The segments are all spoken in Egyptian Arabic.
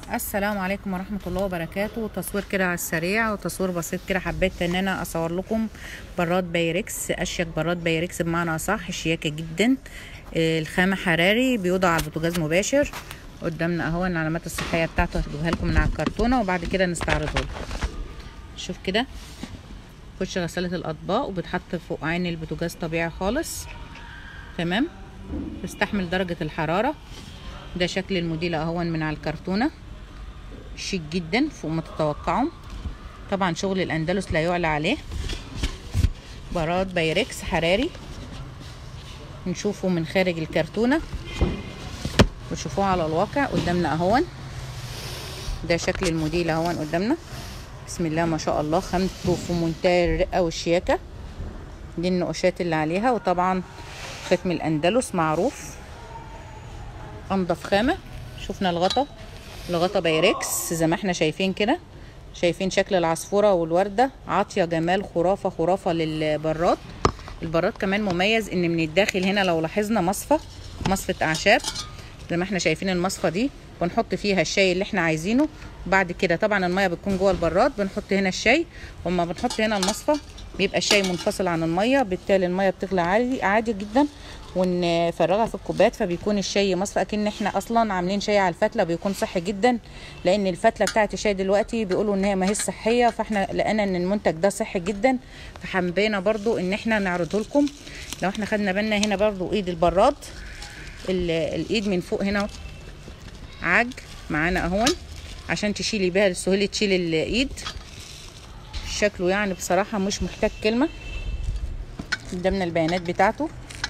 السلام عليكم ورحمة الله وبركاته تصوير كده على السريع وتصوير بسيط كده حبيت ان انا اصور لكم براد بايركس اشيك براد بايركس بمعنى اصح شياكة جدا آه، الخامة حراري بيوضع على البوتاجاز مباشر قدامنا اهو العلامات الصحية بتاعته هجيبها لكم من على الكرتونة وبعد كده نستعرضه لكم شوف كده خش غسالة الاطباق وبتحط فوق عين البوتاجاز طبيعي خالص تمام تستحمل درجة الحرارة ده شكل الموديل اهون من على الكرتونه شيك جدا فوق ما تتوقعوا طبعا شغل الاندلس لا يعلى عليه براد بايركس حراري نشوفه من خارج الكرتونة وتشوفوه على الواقع قدامنا اهون ده شكل الموديل اهون قدامنا بسم الله ما شاء الله خامته في منتهى الرقة والشياكة دي النقوشات اللي عليها وطبعا ختم الاندلس معروف انضف خامة شفنا الغطا الغطا بايركس زي ما احنا شايفين كده شايفين شكل العصفورة والوردة عاطية جمال خرافة خرافة للبراد البراد كمان مميز ان من الداخل هنا لو لاحظنا مصفى مصفة اعشاب زي ما احنا شايفين المصفى دي بنحط فيها الشاي اللي احنا عايزينه بعد كده طبعا المية بتكون جوه البراد بنحط هنا الشاي وما بنحط هنا المصفى بيبقى الشاي منفصل عن المية بالتالي المية بتغلى عادي عادي جدا ونفرغها في الكوبايات فبيكون الشاي مصفى اكن احنا اصلا عاملين شاي على الفتله بيكون صحي جدا لان الفتله بتاعه الشاي دلوقتي بيقولوا ان هي ما هي صحيه فاحنا لقينا ان المنتج ده صحي جدا فحبينا برضو ان احنا نعرضه لكم لو احنا خدنا بالنا هنا برضو ايد البراد الايد من فوق هنا عاج معانا اهون عشان تشيلي بيها لسهوله تشيل الايد شكله يعني بصراحه مش محتاج كلمه قدامنا البيانات بتاعته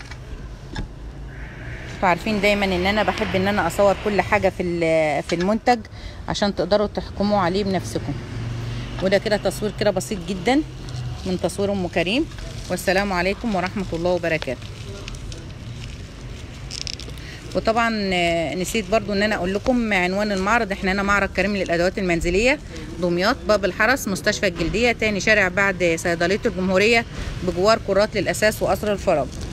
انتوا عارفين دايما ان انا بحب ان انا اصور كل حاجه في في المنتج عشان تقدروا تحكموا عليه بنفسكم وده كده تصوير كده بسيط جدا من تصوير ام كريم والسلام عليكم ورحمه الله وبركاته وطبعا نسيت برضو ان انا اقول لكم عنوان المعرض احنا هنا معرض كريم للادوات المنزليه دمياط باب الحرس مستشفى الجلديه تاني شارع بعد صيدليه الجمهوريه بجوار كرات للاساس وقصر الفراغ